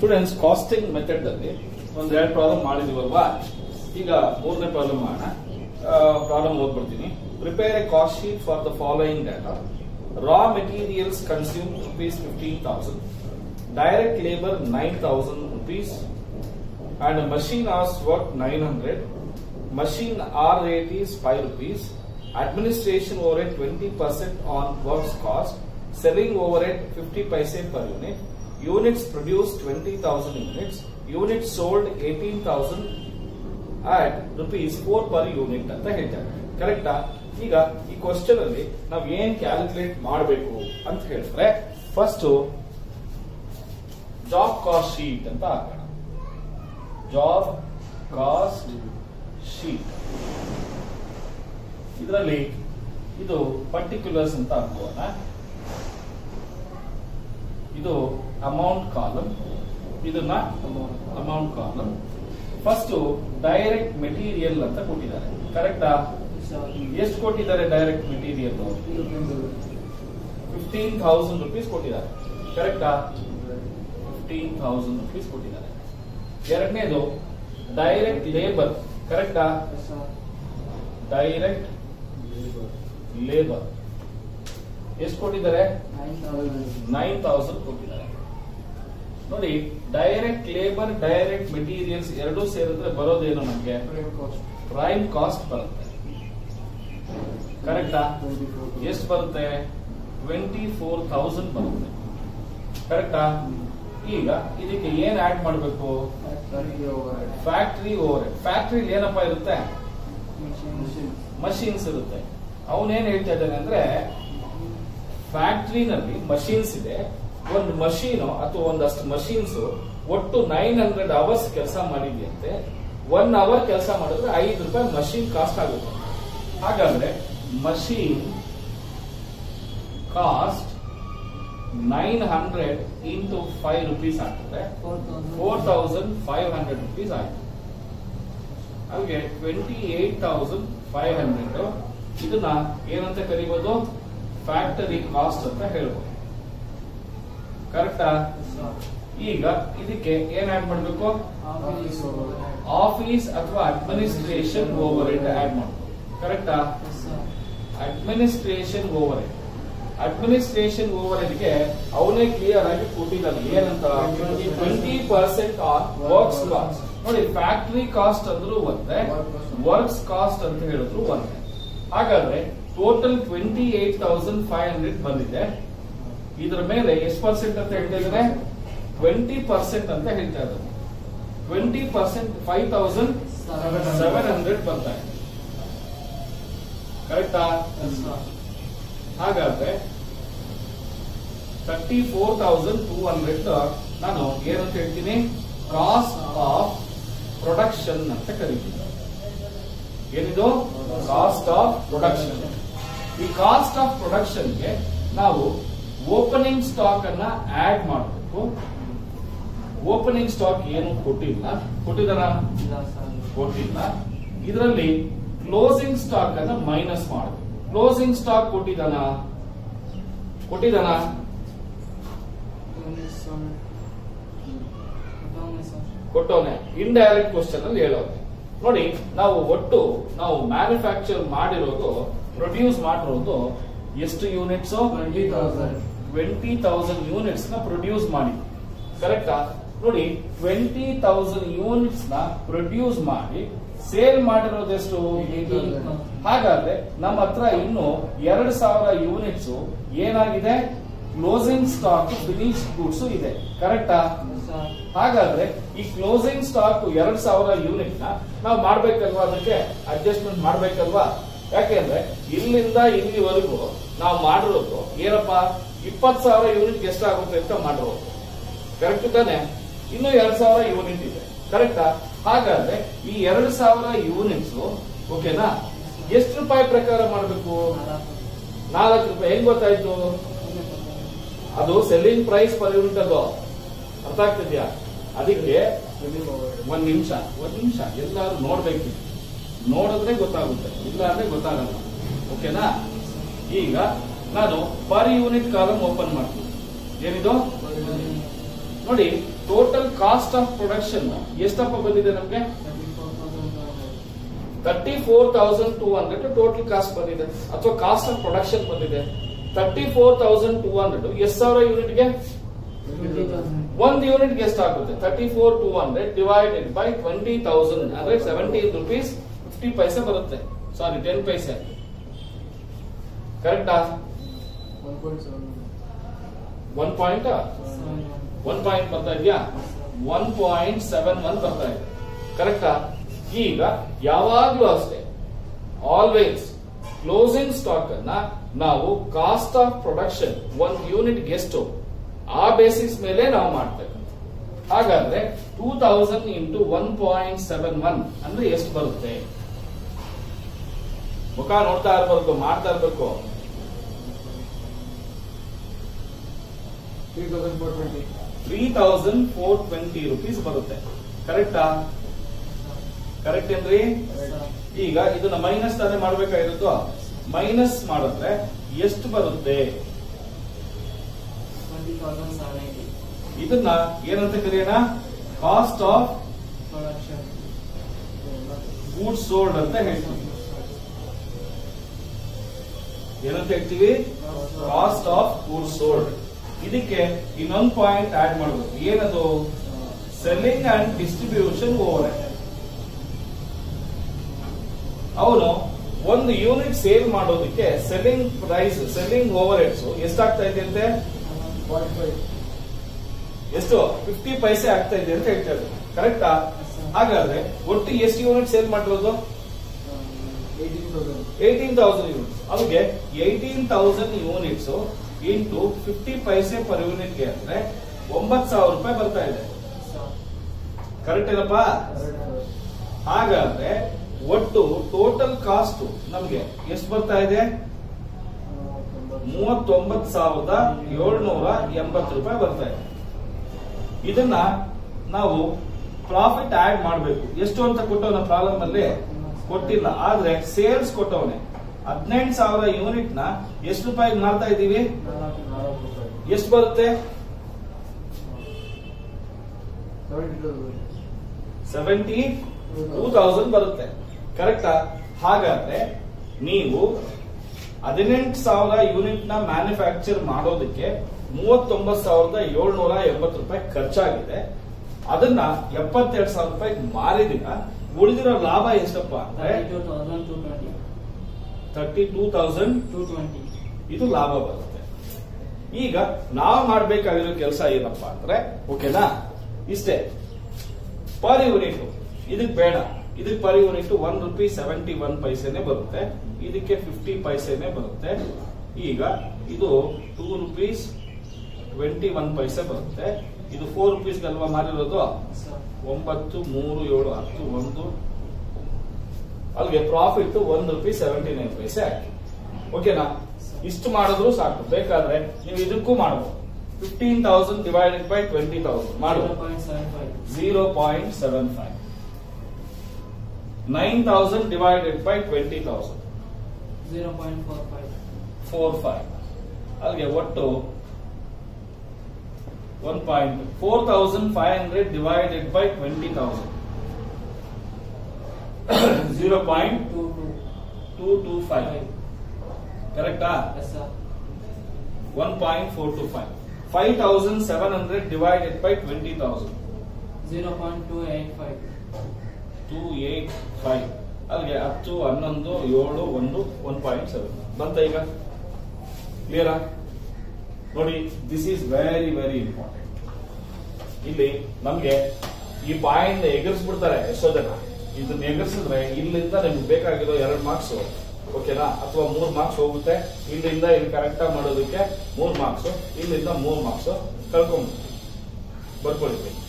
students casting method ಅಲ್ಲಿ ಒಂದ್ ಎರಡು ಪ್ರಾಬ್ಲಮ್ ಮಾಡಿದೀವಲ್ವಾ ಈಗ ಮೂರನೇ ಪ್ರಾಬ್ಲಮ್ ಮಾಡೋಣ ಪ್ರಾಬ್ಲಮ್ ಓದ್ಬಿಡ್ತೀನಿ prepare a cost sheet for the following data raw materials consume rupees fifteen thousand direct labour nine thousand rupees and machine hours work 900 machine hour rate is 5 rupees administration overhead 20% on works cost selling overhead 50 paise per unit units produced 20000 units units sold 18000 at rupees 4 per unit ಅಂತ ಹೇಳ್ತಾರೆ ಕರೆಕ್ಟಾ ಈಗ ಈ question ಅಲ್ಲಿ ನಾವು ಏನ್ calculate ಮಾಡಬೇಕು ಅಂತ ಹೇಳಿದ್ರೆ ಫಸ್ಟ್ ಜಾಬ್ ಕಾಸ್ಟ್ ಶೀಟ್ ಅಂತ ಹಾಕೋಣ ಜಾಬ್ ಕಾಸ್ಟ್ ಶೀಟ್ ಇದರಲ್ಲಿ ಇದು ಪರ್ಟಿಕ್ಯುಲರ್ಸ್ ಅಂತ ಅನ್ಕೋಣ ಇದು ಅಮೌಂಟ್ ಕಾಲಮ್ ಇದನ್ನ amount column first direct material ಅಂತ ಕೊಟ್ಟಿದ್ದಾರೆ ಕರೆಕ್ಟಾ ಎಷ್ಟು ಕೊಟ್ಟಿದ್ದಾರೆ direct material fifteen thousand rupees ಕೊಟ್ಟಿದ್ದಾರೆ ಕರೆಕ್ಟಾ ಫಿಫ್ಟೀನ್ ಥೌಸಂಡ್ ರುಪೀಸ್ ಕೊಟ್ಟಿದ್ದಾರೆ ಎರಡನೇದು ಡೈರೆಕ್ಟ್ ಲೇಬರ್ ಕರೆಕ್ಟಾ ಡೈರೆಕ್ಟ್ ಲೇಬರ್ ಎಷ್ಟು ಕೊಟ್ಟಿದ್ದಾರೆ ನೈನ್ ತೌಸಂಡ್ ಕೊಟ್ಟಿದ್ದಾರೆ ನೋಡಿ ಡೈರೆಕ್ಟ್ ಲೇಬರ್ ಡೈರೆಕ್ಟ್ ಮೆಟೀರಿಯಲ್ಸ್ ಎರಡೂ ಸೇರಿದ್ರೆ ಬರೋದೇನು ನಮಗೆ ಪ್ರೈಮ್ ಕಾಸ್ಟ್ ಬರುತ್ತೆ ಕರೆಕ್ಟಾ ಎಷ್ಟು ಬರುತ್ತೆ ಟ್ವೆಂಟಿ ಫೋರ್ ತೌಸಂಡ್ ಬರುತ್ತೆ ಕರೆಕ್ಟಾ ಈಗ ಇದಕ್ಕೆ ಏನ್ ಆಡ್ ಮಾಡಬೇಕು ಫ್ಯಾಕ್ಟ್ರಿ ಓವರ್ ಫ್ಯಾಕ್ಟ್ರಿ ಏನಪ್ಪ ಇರುತ್ತೆ ಮಷೀನ್ಸ್ ಇರುತ್ತೆ ಅವನೇನ್ ಹೇಳ್ತಾ ಇದ್ದಾನೆ ಅಂದ್ರೆ ಫ್ಯಾಕ್ಟ್ರಿನಲ್ಲಿ ಮಷೀನ್ಸ್ ಇದೆ ಒಂದು ಮಷೀನು ಅಥವಾ ಒಂದಷ್ಟು ಮಷೀನ್ಸ್ ಒಟ್ಟು ನೈನ್ ಹಂಡ್ರೆಡ್ ಅವರ್ಸ್ ಕೆಲಸ ಮಾಡಿದ್ಯಂತೆ ಒನ್ ಅವರ್ ಕೆಲಸ ಮಾಡಿದ್ರೆ ಐದು ರೂಪಾಯಿ ಮಷೀನ್ ಕಾಸ್ಟ್ ಆಗುತ್ತೆ ಹಾಗಾದ್ರೆ machine cost nine hundred into five rupees ಆಗ್ತದೆ four thousand five hundred rupees ಆಯ್ತು ಹಾಗೆ twenty eight thousand five hundred ಇದನ್ನ ಏನಂತ ಕರಿಬಹುದು ಫ್ಯಾಕ್ಟರಿ ಕಾಸ್ಟ್ ಅಂತ ಹೇಳ್ಬೋದು ಕರೆಕ್ಟಾ ಈಗ ಇದಕ್ಕೆ ಏನ್ ಆಡ್ ಮಾಡ್ಬೇಕು ಆಫೀಸ್ ಅಥವಾ ಅಡ್ಮಿನಿಸ್ಟ್ರೇಷನ್ ಓವರ್ ಹೆಡ್ ಆಡ್ ಮಾಡ್ಬೇಕು ಕರೆಕ್ಟಾ administration over head administration over ಹೆಡ್ಗೆ ಅವನೇ ಕ್ಲಿಯರ್ ಆಗಿ ಕೊಟ್ಟಿದ್ದಾನೆ ಏನಂತ twenty percent on works cost ನೋಡಿ ಫ್ಯಾಕ್ಟರಿ ಕಾಸ್ಟ್ ಅಂದ್ರೂ ಒಂದೇ ವರ್ಕ್ಸ್ ಕಾಸ್ಟ್ ಅಂತ ಹೇಳಿದ್ರು ಒಂದೇ ಹಾಗಾದ್ರೆ total twenty eight thousand five hundred ಬಂದಿದೆ ಇದರ ಮೇಲೆ ಎಷ್ಟು ಪರ್ಸೆಂಟ್ ಅಂತ ಹೇಳ್ತಾ ಇದ್ದಾರೆ ಟ್ವೆಂಟಿ ಪರ್ಸೆಂಟ್ ಅಂತ ಹೇಳ್ತಾ ಇದ್ದಾರೆ twenty percent five thousand seven hundred ಬರ್ತಾ ಇದೆ ಕರೆಕ್ಟಾ ಹಾಗಾದ್ರೆ thirty four thousand two hundred ನಾನು ಏನಂತ ಹೇಳ್ತೀನಿ ಕಾಸ್ಟ್ ಆಫ್ ಪ್ರೊಡಕ್ಷನ್ ಅಂತ ಕರಿತೀನಿ ಏನಿದು ಕಾಸ್ಟ್ ಆಫ್ ಪ್ರೊಡಕ್ಷನ್ ಈ ಕಾಸ್ಟ್ ಆಫ್ ಪ್ರೊಡಕ್ಷನ್ಗೆ ನಾವು ಓಪನಿಂಗ್ ಸ್ಟಾಕ್ ಅನ್ನ ಆಡ್ ಮಾಡಬೇಕು ಓಪನಿಂಗ್ ಸ್ಟಾಕ್ ಏನು ಕೊಟ್ಟಿಲ್ಲ ಕೊಟ್ಟಿದಾರ ಕೊಟ್ಟಿಲ್ಲ ಇದರಲ್ಲಿ ಕ್ಲೋಸಿಂಗ್ ಸ್ಟಾಕ್ ಅನ್ನ ಮೈನಸ್ ಮಾಡಬೇಕು ಕ್ಲೋಸಿಂಗ್ ಸ್ಟಾಕ್ ಕೊಟ್ಟಿದ್ದಾನ ಕೊಟ್ಟಿದ್ದಾನ ಕೊಟ್ಟವನೆ ಇಂಡೈರೆಕ್ಟ್ ಕ್ವಶನ್ ಅಲ್ಲಿ ಹೇಳೋನೆ ನೋಡಿ ನಾವು ಒಟ್ಟು ನಾವು ಮ್ಯಾನುಫ್ಯಾಕ್ಚರ್ ಮಾಡಿರೋದು ಪ್ರೊಡ್ಯೂಸ್ ಮಾಡಿರೋದು ಎಷ್ಟು ಯೂನಿಟ್ಸ್ ಟ್ವೆಂಟಿ ತೌಸಂಡ್ ಯೂನಿಟ್ಸ್ ನ ಪ್ರೊಡ್ಯೂಸ್ ಮಾಡಿ ಕರೆಕ್ಟಾ ನೋಡಿ ಟ್ವೆಂಟಿ ತೌಸಂಡ್ ಯೂನಿಟ್ಸ್ ನ ಪ್ರೊಡ್ಯೂಸ್ ಮಾಡಿ ಸೇಲ್ ಮಾಡಿರೋದೆಷ್ಟು ಹಾಗಾದ್ರೆ ನಮ್ಮ ಹತ್ರ ಇನ್ನು ಎರಡು ಸಾವಿರ ಯೂನಿಟ್ಸ್ ಏನಾಗಿದೆ ಕ್ಲೋಸಿಂಗ್ ಸ್ಟಾಕ್ ಫಿನಿಶ್ ಗೂಡ್ಸ್ ಇದೆ ಕರೆಕ್ಟಾ ಹಾಗಾದ್ರೆ ಈ ಕ್ಲೋಸಿಂಗ್ ಸ್ಟಾಕ್ ಎರಡ್ ಸಾವಿರ ಯೂನಿಟ್ ನ ನಾವು ಮಾಡ್ಬೇಕಲ್ವಾ ಅದಕ್ಕೆ ಅಡ್ಜಸ್ಟ್ಮೆಂಟ್ ಮಾಡ್ಬೇಕಲ್ವಾ ಯಾಕೆಂದ್ರೆ ಇಲ್ಲಿಂದ ಇಲ್ಲಿವರೆಗೂ ನಾವು ಮಾಡಿರೋದು ಏನಪ್ಪಾ ಇಪ್ಪತ್ ಸಾವಿರ ಯೂನಿಟ್ ಎಷ್ಟಾಗುತ್ತೆ ಅಂತ ಮಾಡಿರೋದು ಕರೆಕ್ಟ್ ತಾನೆ ಇನ್ನು ಎರಡ್ ಸಾವಿರ ಯೂನಿಟ್ ಇದೆ ಕರೆಕ್ಟಾ ಹಾಗಾದ್ರೆ ಈ ಎರಡ್ ಸಾವಿರ ಯೂನಿಟ್ಸ್ ಓಕೆನಾ ಎಷ್ಟು ರೂಪಾಯಿ ಪ್ರಕಾರ ಮಾಡಬೇಕು ನಾಲ್ಕು ರೂಪಾಯಿ ಹೆಂಗ್ ಗೊತ್ತಾಯ್ತು ಅದು ಸೆಲ್ಲಿಂಗ್ ಪ್ರೈಸ್ ಪರ್ ಯೂನಿಟ್ ಅದು ಅರ್ಥ ಆಗ್ತಿದ್ಯಾ ಅದಕ್ಕೆ ಒಂದ್ ನಿಮಿಷ ಒಂದ್ ನಿಮಿಷ ಎಲ್ಲಾರು ನೋಡ್ಬೇಕು ನೋಡಿದ್ರೆ ಗೊತ್ತಾಗುತ್ತೆ ಇಲ್ಲ ಅಂದ್ರೆ ಗೊತ್ತಾಗಲ್ಲ ಓಕೆನಾ ಈಗ ನಾನು ಪರ್ ಯೂನಿಟ್ ಕಾಲಮ್ ಓಪನ್ ಮಾಡ್ತೀನಿ ಏನಿದು ನೋಡಿ ಟೋಟಲ್ ಕಾಸ್ಟ್ ಆಫ್ ಪ್ರೊಡಕ್ಷನ್ ಎಷ್ಟಪ್ಪ ಬಂದಿದೆ ನಮ್ಗೆ thirty four thousand two hundred total cost ಬಂದಿದೆ ಅಥವಾ ಕಾಸ್ಟ್ ಆಫ್ ಪ್ರೊಡಕ್ಷನ್ ಬಂದಿದೆ thirty four thousand two hundred ಎಷ್ಟು ಸಾವಿರ ಯೂನಿಟ್ಗೆ ಒಂದು ಯೂನಿಟ್ಗೆ ಎಷ್ಟಾಗುತ್ತೆ thirty four two hundred divided by twenty thousand ಅಂದ್ರೆ ಸೆವೆಂಟೀನ್ ರುಪೀಸ್ ಫಿಫ್ಟಿ ಪೈಸೆ ಬರುತ್ತೆ ಸಾರಿ ಟೆನ್ ಪೈಸೆ ಕರೆಕ್ಟಾ ಒನ್ ಪಾಯಿಂಟ್ ಒನ್ ಪಾಯಿಂಟ್ ಬರ್ತಾ ಇದೆಯಾ ಒನ್ ಪಾಯಿಂಟ್ ಸೆವೆನ್ ಒನ್ ಬರ್ತಾ ಇದೆ ಕರೆಕ್ಟಾ ಈಗ ಯಾವಾಗ್ಲೂ ಅಷ್ಟೇ ಆಲ್ವೇಸ್ ಕ್ಲೋಸಿಂಗ್ ಸ್ಟಾಕ್ ಅನ್ನ ನಾವು ಕಾಸ್ಟ್ ಆಫ್ ಪ್ರೊಡಕ್ಷನ್ ಒಂದ್ ಯೂನಿಟ್ ಎಷ್ಟು ಆ ಬೇಸಿಸ್ ಮೇಲೆ ನಾವು ಮಾಡ್ತೇವೆ ಹಾಗಾದ್ರೆ two thousand into one point seven one ಅಂದ್ರೆ ಎಷ್ಟು ಬರುತ್ತೆ ಮುಖ ನೋಡ್ತಾ ಇರ್ಬೇಕು ಮಾಡ್ತಾ ಇರ್ಬೇಕು three thousand four twenty rupees ಬರುತ್ತೆ ಕರೆಕ್ಟಾ ಕರೆಕ್ಟ್ ಏನ್ರಿ ಈಗ ಇದನ್ನ ಮೈನಸ್ ತಾನೇ ಮಾಡ್ಬೇಕಾಗಿರುತ್ತೋ ಮೈನಸ್ ಮಾಡಿದ್ರೆ ಎಷ್ಟು ಬರುತ್ತೆ ಇದನ್ನ ಏನಂತ ಕರೆಯೋಣ ಕಾಸ್ಟ್ ಆಫ್ ಗೂಡ್ಸ್ ಸೋಲ್ಡ್ ಅಂತ ಹೇಳ್ತೀವಿ ಏನಂತ ಹೇಳ್ತೀವಿ ಕಾಸ್ಟ್ ಆಫ್ ಗೂಡ್ಸ್ ಸೋಲ್ಡ್ ಇದಕ್ಕೆ ಇನ್ನೊಂದು ಪಾಯಿಂಟ್ ಆಡ್ ಮಾಡಬೇಕು ಏನದು ಸೆಲ್ಲಿಂಗ್ ಅಂಡ್ ಡಿಸ್ಟ್ರಿಬ್ಯೂಷನ್ ಓವರ್ ಅವನು ಒಂದು ಯೂನಿಟ್ ಸೇಲ್ ಮಾಡೋದಕ್ಕೆ selling price selling over heads ಎಷ್ಟಾಗ್ತಾ ಇದೆ ಅಂತೆ ಎಷ್ಟು ಫಿಫ್ಟಿ ಪೈಸೆ ಆಗ್ತಾ ಇದೆ ಅಂತ ಹೇಳ್ತಾರೆ ಕರೆಕ್ಟಾ ಹಾಗಾದ್ರೆ ಒಟ್ಟು ಎಷ್ಟು ಯೂನಿಟ್ ಸೇಲ್ ಮಾಡಿರೋದು ಏಯ್ಟೀನ್ ತೌಸಂಡ್ ಯೂನಿಟ್ಸ್ ಅವ್ರಿಗೆ eighteen thousand units into fifty paise per ಯೂನಿಟ್ಗೆ ಅಂದ್ರೆ ಒಂಬತ್ ಸಾವಿರ ರೂಪಾಯಿ ಬರ್ತಾ ಇದೆ ಕರೆಕ್ಟ್ ಏನಪ್ಪ ಹಾಗಾದ್ರೆ ಒಟ್ಟು ಟೋಟಲ್ ಕಾಸ್ಟ್ ನಮ್ಗೆ ಎಷ್ಟು ಬರ್ತಾ ಇದೆ ಮೂವತ್ತೊಂಬತ್ತು ಸಾವಿರದ ಏಳ್ನೂರ ಎಂಬತ್ತು ರೂಪಾಯಿ ಬರ್ತಾ ಇದೆ ಇದನ್ನ ನಾವು ಪ್ರಾಫಿಟ್ ಆಡ್ ಮಾಡಬೇಕು ಎಷ್ಟು ಅಂತ ಕೊಟ್ಟವನ ಪ್ರಾಬ್ಲಮ್ ಅಲ್ಲಿ ಕೊಟ್ಟಿಲ್ಲ ಆದ್ರೆ ಸೇಲ್ಸ್ ಕೊಟ್ಟವನೆ ಹದಿನೆಂಟು ಸಾವಿರ ಯೂನಿಟ್ ನ ಎಷ್ಟು ರೂಪಾಯಿಗೆ ಮಾರ್ತಾ ಇದೀವಿ ಎಷ್ಟು ಬರುತ್ತೆ ಸೆವೆಂಟಿ ಟೂ ತೌಸಂಡ್ ಬರುತ್ತೆ ಕರೆಕ್ಟಾ ಹಾಗಾದ್ರೆ ನೀವು ಹದಿನೆಂಟು ಸಾವಿರ ಯೂನಿಟ್ ನ ಮ್ಯಾನುಫ್ಯಾಕ್ಚರ್ ಮಾಡೋದಕ್ಕೆ ಮೂವತ್ತೊಂಬತ್ತು ಸಾವಿರದ ಏಳ್ನೂರ ಎಂಬತ್ತು ರೂಪಾಯಿ ಖರ್ಚಾಗಿದೆ ಅದನ್ನ ಎಪ್ಪತ್ತೆರಡು ಸಾವಿರ ರೂಪಾಯಿ ಮಾರಿದಿನ ಉಳಿದಿರೋ ಲಾಭ ಎಷ್ಟಪ್ಪ ಅಂದ್ರೆ ತರ್ಟಿ ಟೂ ತೌಸಂಡ್ ಇದು ಲಾಭ ಬರುತ್ತೆ ಈಗ ನಾವು ಮಾಡ್ಬೇಕಾಗಿರೋ ಕೆಲಸ ಏನಪ್ಪಾ ಅಂದ್ರೆ ಓಕೆನಾ ಇಷ್ಟೇ ಪರ್ ಯೂನಿಟ್ ಇದಕ್ ಬೇಡ ಇದಕ್ per unit one rupee seventy one ಪೈಸೆನೆ ಬರುತ್ತೆ ಇದಕ್ಕೆ ಫಿಫ್ಟಿ ಪೈಸೆನೆ ಬರುತ್ತೆ ಈಗ ಇದು two rupees twenty one paise ಬರುತ್ತೆ ಇದು ಫೋರ್ ರುಪೀಸ್ ಅಲ್ವಾ ಮಾರಿರೋದು ಒಂಬತ್ತು ಮೂರು ಏಳು ಹತ್ತು ಒಂದು ಅಲ್ಲಿಗೆ profit one rupee seventy nine paise ಹಾಕಿ ಓಕೆನಾ ಇಷ್ಟು ಮಾಡಿದ್ರು ಸಾಕು ಬೇಕಾದ್ರೆ ನೀವು ಇದಕ್ಕೂ ಮಾಡಬಹುದು fifteen thousand divided by twenty thousand ಮಾಡಬಹುದು zero point seven five nine thousand divided by twenty thousand four five ಅಲ್ಲಿಗೆ ಒಟ್ಟು one point four thousand five hundred divided by twenty thousand zero point two two five ಕರೆಕ್ಟಾ one point four two five five thousand seven hundred divided by twenty thousand two eight five ಅಲ್ಲಿಗೆ ಹತ್ತು ಹನ್ನೊಂದು ಏಳು ಒಂದು one point seven ಬಂತ ಈಗ ಕ್ಲಿಯರಾ ನೋಡಿ this is very very important ಇಲ್ಲಿ ನಮ್ಗೆ ಈ ಪಾಯಿಂಟ್ ಎಗರಿಸ್ಬಿಡ್ತಾರೆ ಎಷ್ಟೋ ಜನ ಇದನ್ನ ಎಗರಿಸಿದ್ರೆ ಇಲ್ಲಿಂದ ನಿಮ್ಗೆ ಬೇಕಾಗಿರೋ ಎರಡು ಮಾರ್ಕ್ಸ್ ಓಕೆನಾ ಅಥವಾ ಮೂರ್ ಮಾರ್ಕ್ಸ್ ಹೋಗುತ್ತೆ ಇಲ್ಲಿಂದ ಇಲ್ಲಿ ಕರೆಕ್ಟ್ ಆಗಿ ಮಾಡೋದಕ್ಕೆ ಮೂರ್ ಮಾರ್ಕ್ಸ್ ಇಲ್ಲಿಂದ ಮೂರ್ ಮಾರ್ಕ್ಸ್ ಕಳ್ಕೊಂಡ್ ಬರ್ಕೊಳ್ಳಿ